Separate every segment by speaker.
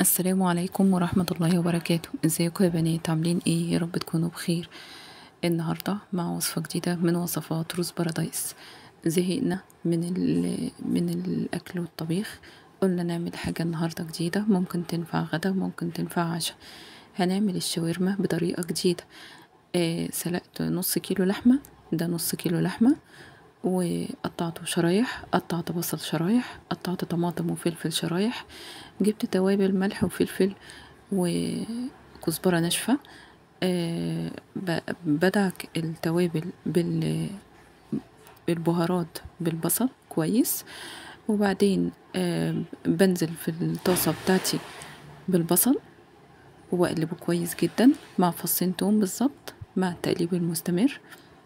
Speaker 1: السلام عليكم ورحمة الله وبركاته ازيكم يا بنات عاملين ايه يا رب تكونوا بخير النهاردة مع وصفة جديدة من وصفات روز بارادايس زهقنا من ال... من الاكل والطبيخ قلنا نعمل حاجة النهاردة جديدة ممكن تنفع غدا ممكن تنفع عشاء هنعمل الشاورما بطريقة جديدة آه سلقت نص كيلو لحمة ده نص كيلو لحمة وقطعته شرايح قطعت بصل شرايح قطعت طماطم وفلفل شرايح جبت توابل ملح وفلفل وكزبرة ناشفة آه بدعك التوابل بال بالبهارات بالبصل كويس وبعدين آه بنزل في الطاسة بتاعتي بالبصل وبقلبه كويس جدا مع فصين توم بالظبط مع التقليب المستمر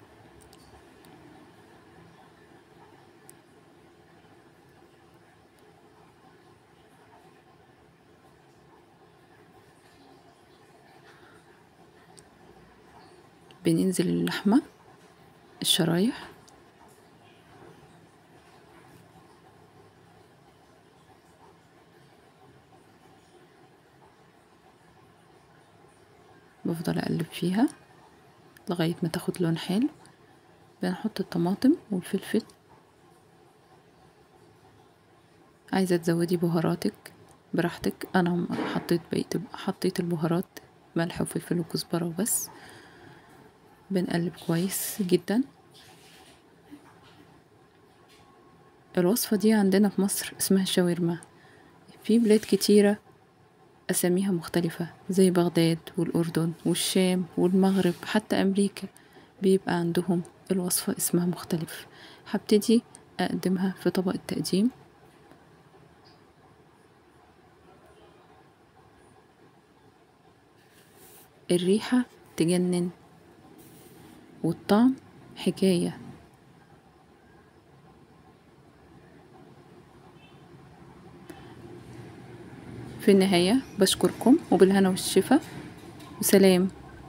Speaker 1: بننزل اللحمة الشرايح بفضل اقلب فيها لغاية ما تاخد لون حلو بنحط الطماطم والفلفل عايزة تزودي بهاراتك براحتك انا حطيت بقيت حطيت البهارات ملح وفلفل وكزبرة وبس بنقلب كويس جدا الوصفة دي عندنا في مصر اسمها شاورما في بلاد كتيرة أساميها مختلفة زي بغداد والأردن والشام والمغرب حتى أمريكا بيبقى عندهم الوصفة اسمها مختلف هبتدي أقدمها في طبق التقديم الريحة تجنن والطعم حكاية في النهاية بشكركم وبالهنا والشفا وسلام